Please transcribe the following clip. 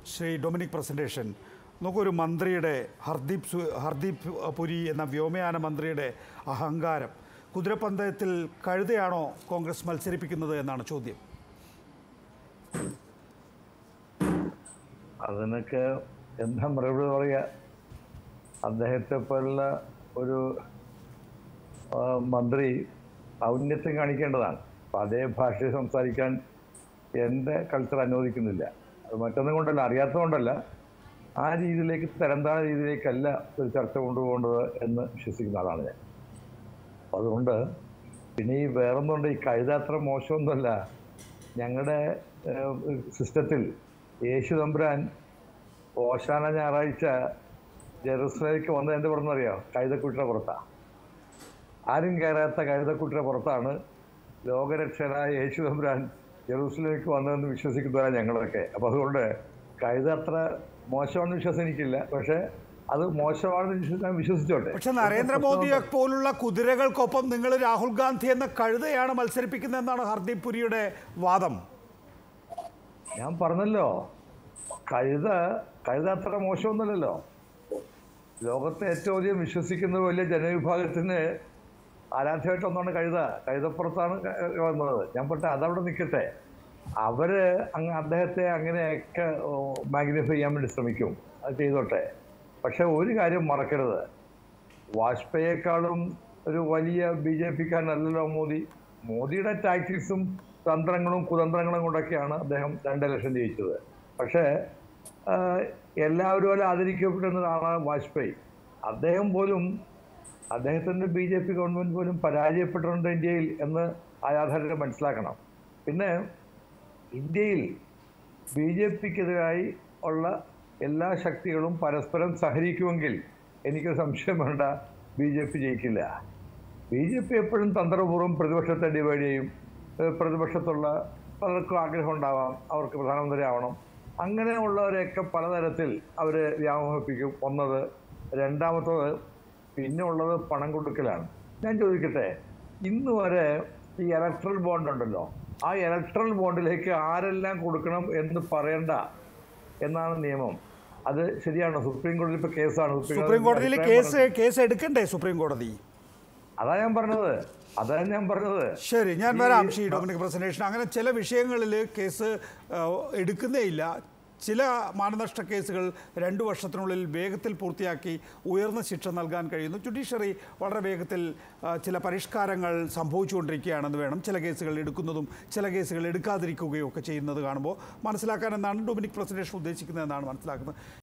Shri Dominic presentation നമുക്കൊരു മന്ത്രിയുടെ ഹർദീപ് സു ഹർദീപ് പുരി എന്ന വ്യോമയാന മന്ത്രിയുടെ അഹങ്കാരം കുതിരപ്പന്തയത്തിൽ കഴുതയാണോ കോൺഗ്രസ് മത്സരിപ്പിക്കുന്നത് എന്നാണ് ചോദ്യം അതിനൊക്കെ എന്താ മറുപടി പറയുക അദ്ദേഹത്തെ പോലുള്ള ഒരു ആ, മന്ത്രി ഔന്നത്യം കാണിക്കേണ്ടതാണ് അപ്പം അതേ ഭാഷയിൽ സംസാരിക്കാൻ എൻ്റെ കൾച്ചർ അനുവദിക്കുന്നില്ല അത് മറ്റൊന്നും കൊണ്ടല്ല അറിയാത്തതുകൊണ്ടല്ല ആ രീതിയിലേക്ക് തരംതാണ രീതിയിലേക്കല്ല ഒരു ചർച്ച കൊണ്ടുപോകേണ്ടത് എന്ന് വിശ്വസിക്കുന്ന ആളാണ് ഞാൻ അപ്പം അതുകൊണ്ട് പിന്നെ ഈ വേറൊന്നുണ്ട് ഈ കഴുത അത്ര മോശമൊന്നുമല്ല ഞങ്ങളുടെ സിസ്റ്റത്തിൽ യേശു തമ്പുരാൻ ഓശാന ഞായറാഴ്ച ജെറുസലേക്ക് വന്നത് എന്ത് പറഞ്ഞറിയോ കഴുതക്കുട്ടിയുടെ പുറത്താണ് ആരും കയറാത്ത കഴുതക്കുട്ടിയുടെ പുറത്താണ് ലോകരക്ഷകനായ യേശു തമ്പുരാൻ ജെറൂസലേക്ക് വന്നതെന്ന് വിശ്വസിക്കുന്നവരാണ് ഞങ്ങളൊക്കെ അപ്പം അതുകൊണ്ട് കഴുത അത്ര മോശമാണെന്ന് വിശ്വാസം എനിക്കില്ല പക്ഷേ അത് മോശമാണെന്ന് വിശ്വസിക്കാൻ വിശ്വസിച്ചോട്ടെ പക്ഷെ നരേന്ദ്രമോദിയെ പോലുള്ള കുതിരകൾക്കൊപ്പം നിങ്ങൾ രാഹുൽ ഗാന്ധി എന്ന കഴുതയാണ് മത്സരിപ്പിക്കുന്നതെന്നാണ് ഹർദീപ് പുരിയുടെ വാദം ഞാൻ പറഞ്ഞല്ലോ കഴുത കഴുത അത്ര മോശമൊന്നുമല്ലല്ലോ ലോകത്തെ ഏറ്റവും അധികം വിശ്വസിക്കുന്ന വലിയ ജനവിഭാഗത്തിന് ആരാധ്യമായിട്ട് ഒന്നാണ് കഴുത കഴുതപ്പുറത്താണ് ക- വന്നത് ഞാൻ പറഞ്ഞ അതവിടെ നിൽക്കട്ടെ അവര് അങ്ങ് അദ്ദേഹത്തെ അങ്ങനെയൊക്കെ മാഗ്നിഫൈ ചെയ്യാൻ വേണ്ടി ശ്രമിക്കും അത് ചെയ്തോട്ടെ പക്ഷെ ഒരു കാര്യം മറക്കരുത് വാജ്പേയിയെക്കാളും ഒരു വലിയ ബി ജെ പിക്കാരനല്ലല്ലോ മോദി മോദിയുടെ ടാക്ടിക്സും തന്ത്രങ്ങളും കുതന്ത്രങ്ങളും കൊണ്ടൊക്കെയാണ് അദ്ദേഹം രണ്ട് ഇലക്ഷൻ ജയിച്ചത് പക്ഷേ ആ, എല്ലാവരും പോലെ ആദരിക്കപ്പെടുന്ന ഒരാളാണ് വാജ്പേയി അദ്ദേഹം പോലും അദ്ദേഹത്തിൻ്റെ ബി ജെ പി ഗവൺമെൻറ് പോലും പരാജയപ്പെട്ടിട്ടുണ്ട് ഇന്ത്യയിൽ എന്ന് ആയാധാരം മനസ്സിലാക്കണം പിന്നെ ഇന്ത്യയിൽ ബി ജെ പിക്കെതിരായി ഉള്ള എല്ലാ ശക്തികളും പരസ്പരം സഹകരിക്കുമെങ്കിൽ എനിക്ക് സംശയം വേണ്ട ബി ജെ പി ജയിക്കില്ല ബി ജെ പി എപ്പോഴും തന്ത്രപൂർവ്വം പ്രതിപക്ഷത്തെ ഡിവൈഡ് ചെയ്യും ഏഹ് പ്രതിപക്ഷത്തുള്ള പലർക്കും ആഗ്രഹം ഉണ്ടാവാം അവർക്ക് പ്രധാനമന്ത്രി ആവണം അങ്ങനെയുള്ളവരെയൊക്കെ പലതരത്തിൽ അവർ വ്യാമോഹിപ്പിക്കും ഒന്നത് രണ്ടാമത്തത് പിന്നെ ഉള്ളത് പണം കൊടുക്കലാണ് ഞാൻ ചോദിക്കട്ടെ ഇന്ന് വരെ ഈ ഇലക്ട്രൽ ബോണ്ട് ഉണ്ടല്ലോ ആ ഇലക്ട്രൽ ബോണ്ടിലേക്ക് ആരെല്ലാം കൊടുക്കണം എന്ന് പറയണ്ട എന്നാണ് നിയമം അത് ശരിയാണോ സുപ്രീം കോടതി ഇപ്പൊ കേസാണ് സുപ്രീം കോടതിയിൽ അഭിപ്രായം കേസ് കേസ് എടുക്കണ്ടേ സുപ്രീം കോടതി അതാ ഞാൻ പറഞ്ഞത് അതാണ് ഞാൻ പറഞ്ഞത് ശരി ഞാൻ ഈ- വരാം ശ്രീ ഡൊമിനിക് പ്രസന്റേഷൻ അങ്ങനെ ചില വിഷയങ്ങളിൽ കേസ് ആ, എടുക്കുന്നേയില്ല ചില മാനനഷ്ട കേസുകൾ രണ്ടു വർഷത്തിനുള്ളിൽ വേഗത്തിൽ പൂർത്തിയാക്കി ഉയർന്ന ശിക്ഷ നൽകാൻ കഴിയുന്നു ജുഡീഷ്യറി വളരെ വേഗത്തിൽ ആ, ചില പരിഷ്കാരങ്ങൾ സംഭവിച്ചുകൊണ്ടിരിക്കുകയാണെന്ന് വേണം ചില കേസുകൾ എടുക്കുന്നതും ചില കേസുകൾ എടുക്കാതിരിക്കുകയും ഒക്കെ ചെയ്യുന്നത് കാണുമ്പോൾ മനസ്സിലാക്കാൻ എന്നാണ് ഡൊമിനിക് പ്രസന്റേഷൻ ഉദ്ദേശിക്കുന്നതെന്നാണ് മനസ്സിലാക്കുന്നത്